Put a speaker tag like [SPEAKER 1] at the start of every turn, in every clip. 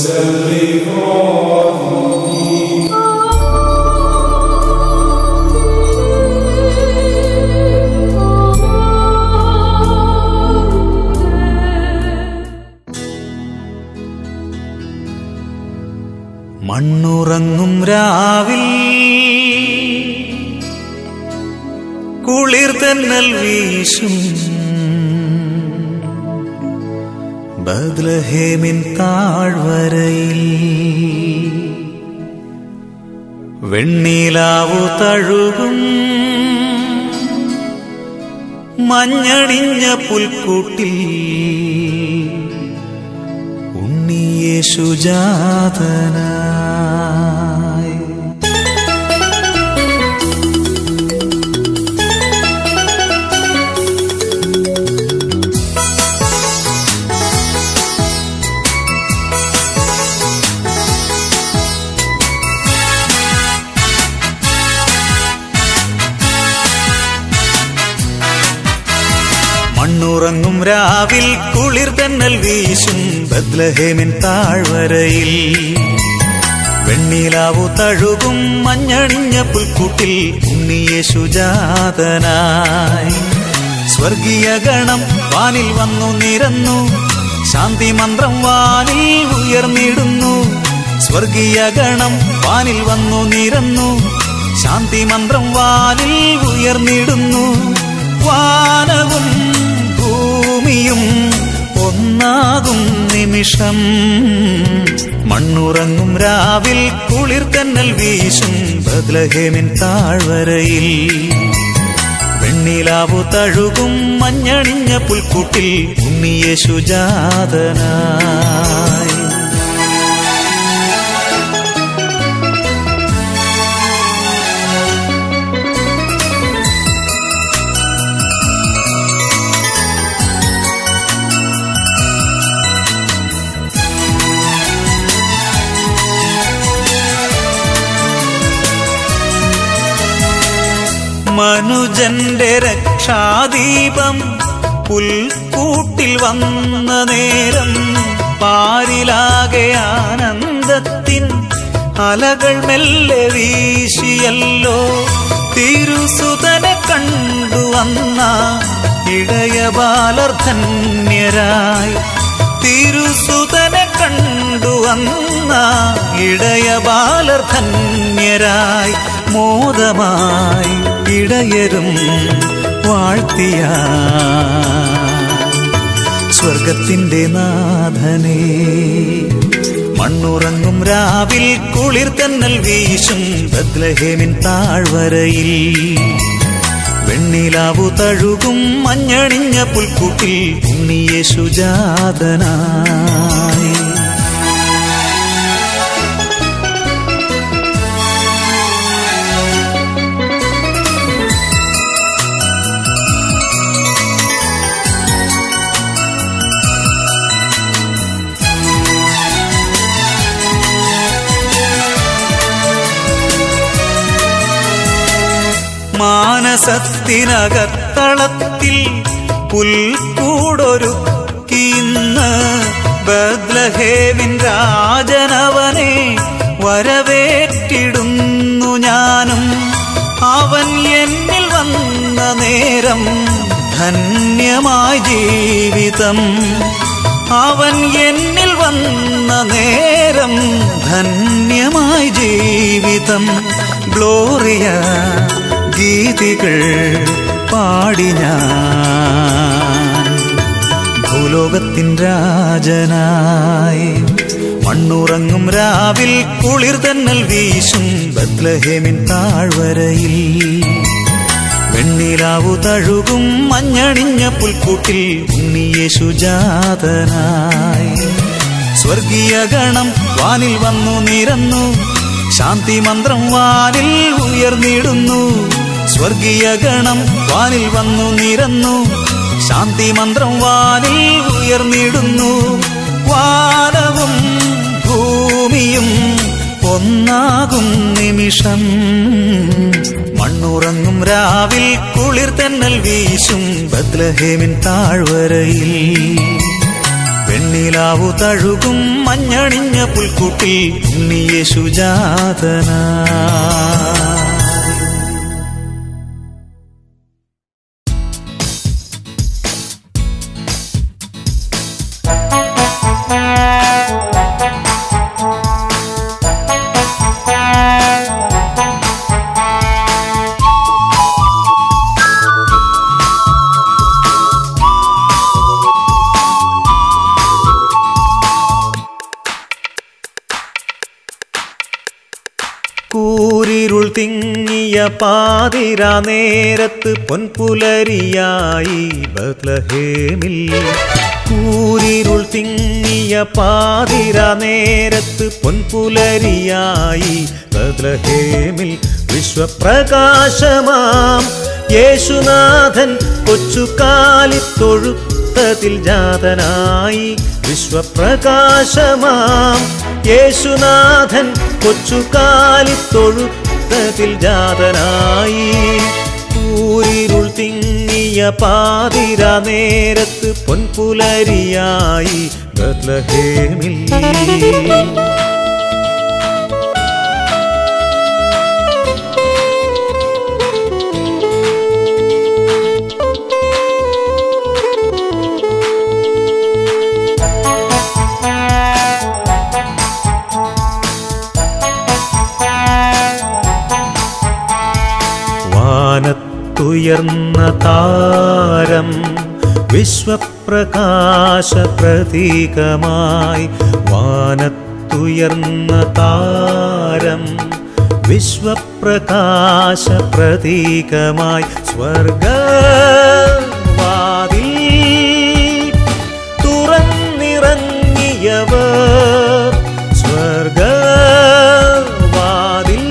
[SPEAKER 1] മണ്ണുറങ്ങും രാവിൽ കുളിർ തെന്നൽ വീശും ബദ്ലഹേമിൻ താഴ്വരയിൽ വെണ്ണീലാവു തഴുകും മഞ്ഞണിഞ്ഞ പുൽക്കൂട്ടിൽ ഉണ്ണിയേശുജാതനായി മണ്ണുറങ്ങും രാവിൽ കുളിർ തന്നൽ വീശും ബദ്ലഹേമിൻ താഴ്വരയിൽ വെണ്ണീലാവു തഴുകും മഞ്ഞണിഞ്ഞ പുൽക്കൂട്ടിൽ ഉണ്ണിയേശുജാതനായി സ്വർഗീയ ഗണം വാനിൽ വന്നു നിരന്നു ശാന്തി മന്ത്രം വാനിൽ ഉയർന്നിടുന്നു സ്വർഗീയ ഗണം വാനിൽ വന്നു നിരന്നു ശാന്തി മന്ത്രം വാനിൽ ഉയർന്നിടുന്നു വാനവും ഭൂമിയും ഒന്നാകും നിമിഷം മണ്ണുറങ്ങും രാവിൽ കുളിർ തെന്നൽ വീശും ബദ്ലഹേമിൻ താഴ്വരയിൽ വെണ്ണിലാവു തഴുകും മഞ്ഞണിഞ്ഞ പുൽക്കൂട്ടിൽ ഉണ്ണിയേശുജാതനായി മനുജന്റെ രക്ഷാദീപം പുൽക്കൂട്ടിൽ വന്ന നേരം പാരിലാകെ ആനന്ദത്തിൻ അലകൾ മെല്ലെ വീശിയല്ലോ തിരുസുതനെ കണ്ടുവന്ന ഇടയബാലർ ധന്യരായി തിരുസുതനെ കണ്ടുവന്ന ഇടയബാലർ ധന്യരായി മോദമായി ഇടയരും വാഴ്ത്തിയ സ്വർഗത്തിന്റെ നാഥനേ മണ്ണുറങ്ങും രാവിൽ കുളിർ തന്നൽ വീശും ബദ്ലഹേമിൻ താഴ്വരയിൽ വെണ്ണിലാവു തഴുകും മഞ്ഞണിഞ്ഞ പുൽക്കൂട്ടിൽ ഉണ്ണിയേശുജാതനായി മാനസത്തിനകത്തളത്തിൽ പുൽക്കൂടൊരുക്കിന്ന് ബദ്ലഹേവിൻ രാജനവനെ വരവേറ്റിടുന്നു ഞാനും അവൻ എന്നിൽ വന്ന നേരം ധന്യമായി ജീവിതം അവൻ എന്നിൽ വന്ന നേരം ധന്യമായി ജീവിതം ഗ്ലോറിയ ഗീതികൾ പാടി ഞാൻ ഭൂലോകത്തിൻ രാജനായി മണ്ണുറങ്ങും രാവിൽ കുളിർ തന്നൽ വീശും ബദ്ലഹേമിൻ താഴ്വരയിൽ വെണ്ണിലാവു തഴുകും മഞ്ഞണിഞ്ഞ പുൽക്കൂട്ടിൽ ഉണ്ണിയേശുജാതനായി സ്വർഗീയ ഗണം വാനിൽ വന്നു നിരന്നു ശാന്തി മന്ത്രം വാനിൽ ഉയർന്നിടുന്നു സ്വർഗീയ ഗണം വാനിൽ വന്നു നിരന്നു ശാന്തി മന്ത്രം വാനിൽ ഉയർന്നിടുന്നു വാനവും ഭൂമിയും ഒന്നാകും നിമിഷം മണ്ണുറങ്ങും രാവിൽ കുളിർ തെന്നൽ വീശും ബദ്ലഹേമിൻ താഴ്വരയിൽ വെണ്ണിലാവു തഴുകും മഞ്ഞണിഞ്ഞ പുൽക്കൂട്ടിൽ ഉണ്ണിയേശു ജാതനാ കൂരിരുൾ തിങ്ങിയ പാതിര നേരത്ത് പൊൻപുലരിയായി ബത്ലഹേമിൽ കൂരിരുൾ തിങ്ങിയ പാതിര നേരത്ത് പൊൻപുലരിയായി ബത്ലഹേമിൽ വിശ്വപ്രകാശമാം യേശുനാഥൻ കൊച്ചുകാലിത്തൊഴുത്തതിൽ ജാതനായി വിശ്വപ്രകാശമാം യേശുനാഥൻ കൊച്ചുകാലിത്തൊഴുത്തതിൽ ജാതനായി കൂരിരുൾ തിങ്ങിയ പാതിര നേരത്ത് പൊൻപുലരിയായി ബത്ലഹേമിൽ വാനത്തുയർന്ന താരം വിശ്വപ്രകാശ പ്രതീകമായി വാനത്തുയർന്ന താരം വിശ്വപ്രകാശ പ്രതീകമായി സ്വർഗവാതിൽ തുറന്നിറങ്ങിയവർ സ്വർഗവാതിൽ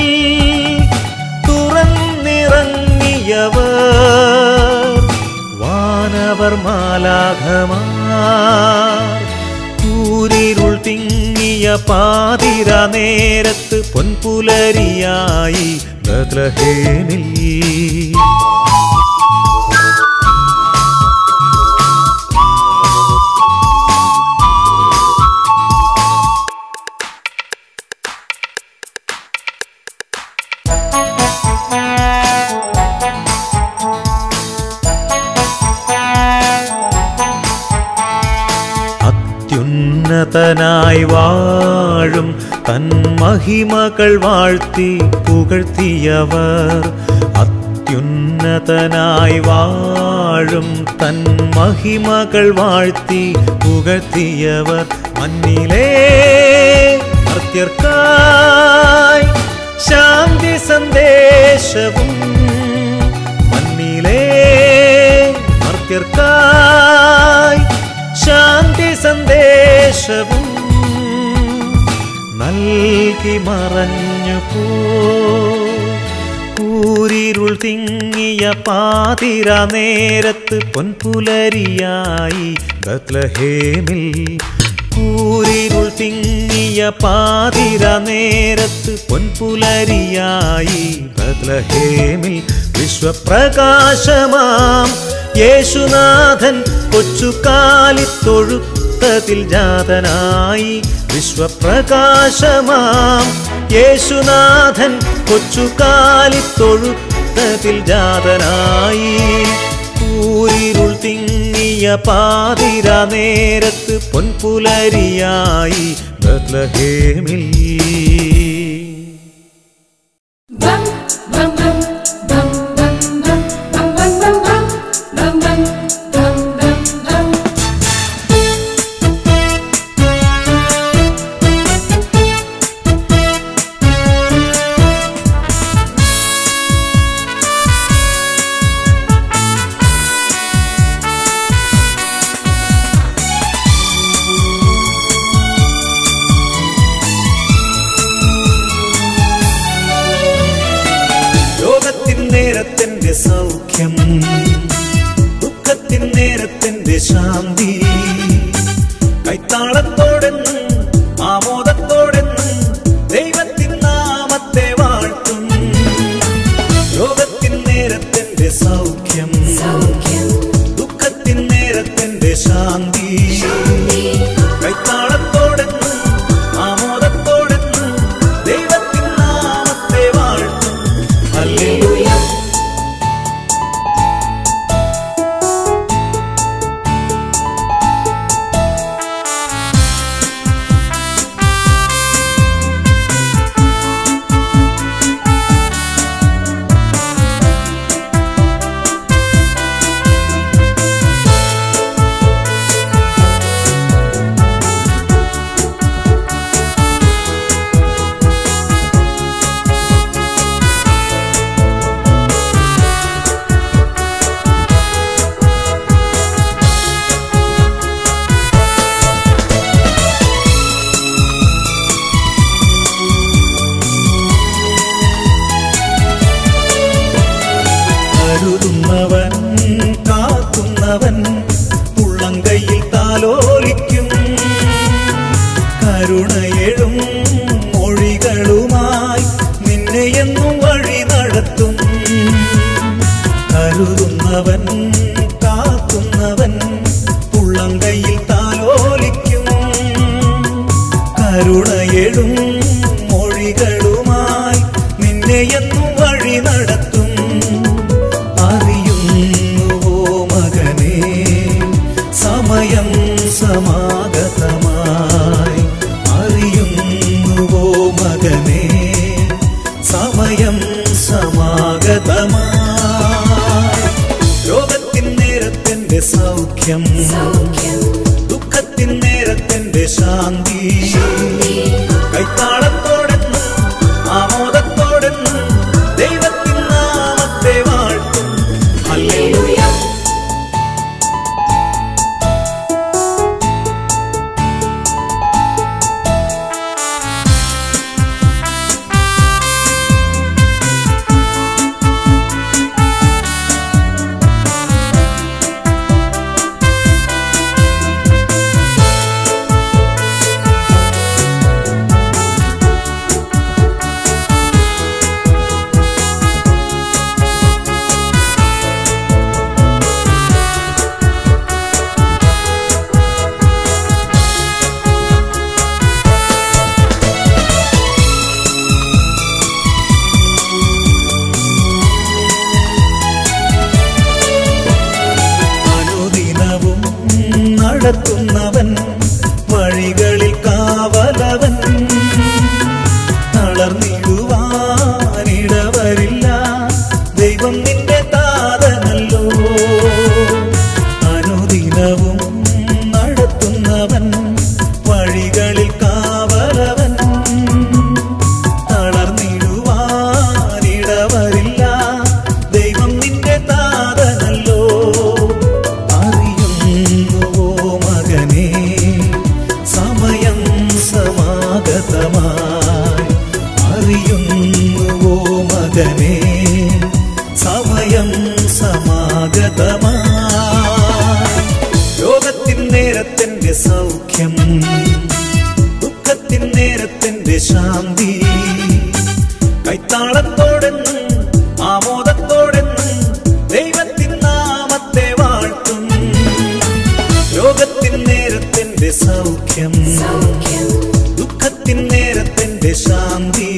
[SPEAKER 1] തുറന്നിറങ്ങിയവർ വാനവർ മാലാഘമാർ കൂരിരുൾ തിങ്ങിയ പാതിര നേരത്ത് പൊൻപുലരിയായി ബദ്ലഹേമിൽ അത്യുന്നതനായി വാഴും തൻ മഹിമകൾ വാഴ്ത്തി പുകഴ്ത്തിയവർ അത്യുന്നതനായി വാഴും തൻ മഹിമകൾ വാഴ്ത്തി പുകഴ്ത്തിയവർ മണ്ണിലേ മർത്യർക്കായി ശാന്തി സന്ദേശവും മണ്ണിലേ മർത്യർക്കായി ശാന്തി സന്ദേശവും നൽകി മറഞ്ഞു പോ കൂരിരുൾ തിങ്ങിയ പാതിര നേരത്ത് പൊൻപുലരിയായി ബത്ലഹേമിൽ കൂരിരുൾ തിങ്ങിയ പാതിര നേരത്ത് പൊൻപുലരിയായി ബത്ലഹേമിൽ വിശ്വപ്രകാശമാം യേശുനാഥൻ കൊച്ചുകാലിത്തൊഴുത്തതിൽ ജാതനായി വിശ്വപ്രകാശമാം യേശുനാഥൻ കൊച്ചുകാലിത്തൊഴുത്തതിൽ ജാതനായി കൂരിരുൾ തിങ്ങിയ പാതിര നേരത്ത് പൊൻപുലരിയായി ബത്ലഹേമിൽ
[SPEAKER 2] Bum bum bum bum bum bum bum bum bum bum bum bum bum bum bum.
[SPEAKER 1] രോഗത്തിൻ നേരത്തിന്റെ സൗഖ്യം ദുഃഖത്തിൻ നേരത്തിന്റെ ശാന്തി കൈത്താളത്തോടെന്നും ആമോദത്തോടെന്നും ദൈവത്തിൻ നാമത്തെ വാഴ്ത്തും രോഗത്തിൻ നേരത്തിന്റെ സൗഖ്യം
[SPEAKER 2] സൗഖ്യം
[SPEAKER 1] ദുഃഖത്തിൻ നേരത്തിന്റെ ശാന്തി
[SPEAKER 2] ശാന്തി
[SPEAKER 1] കരുതുന്നവൻ കാക്കുന്നവൻ ഉള്ളങ്കയിൽ താലോലിക്കും കരുണയെഴും മൊഴികളുമായി നിന്നെ എന്നും വഴി നടത്തും കരുതുന്നവൻ കാക്കുന്നവൻ ഉള്ളങ്കയിൽ താലോലിക്കും കരുണയെഴും മൊഴികളുമായി നിന്നെ എന്നും വഴി നടത്തും അറിയുന്നുവോ മകനേ സമയം സമാഗതമായി അറിയുന്നുവോ മകനേ സമയം സമാഗതമായി രോഗത്തിൻ നേരത്തെന്റെ സൗഖ്യം
[SPEAKER 2] സൗഖ്യം
[SPEAKER 1] ദുഃഖത്തിൻ നേരത്തെന്റെ ശാന്തി കൈത്താളത്തോടെന്നും ആമോദത്തോടെന്നും ദൈവത്തിൻ നാമത്തെ വാഴ്ത്തും ഹല്ലേലൂയ
[SPEAKER 2] ഹല്ലേലൂയ
[SPEAKER 1] അനുദിനവും നടത്തുന്നവൻ വഴികളിൽ കാവലവൻ തളർന്നിടുവാനിടവരില്ല ദൈവം നിന്റെ താതനല്ലോ അനുദിനവും നടത്തുന്നവൻ വഴികളിൽ കാവലവൻ തളർന്നിടുവാനിടവരില്ല ദൈവം നിന്റെ താതനല്ലോ അറിയുന്നുവോ മകനേ സമയം സമാഗതമായി അറിയുന്നുവോ മകനേ സമയം സമാഗതമായി രോഗത്തിൻ നേരത്തെന്റെ സൗഖ്യം ദുഃഖത്തിൻ നേരത്തെന്റെ ശാന്തി കൈത്താളത്തോടെന്നും ആമോദത്തോടെന്നും ദൈവത്തിൻ നാമത്തെ വാഴ്ത്തും രോഗത്തിൻ നേരത്തെന്റെ സൗഖ്യം
[SPEAKER 2] സൗഖ്യം
[SPEAKER 1] ദുഃഖത്തിൻ നേരത്തെന്റെ ശാന്തി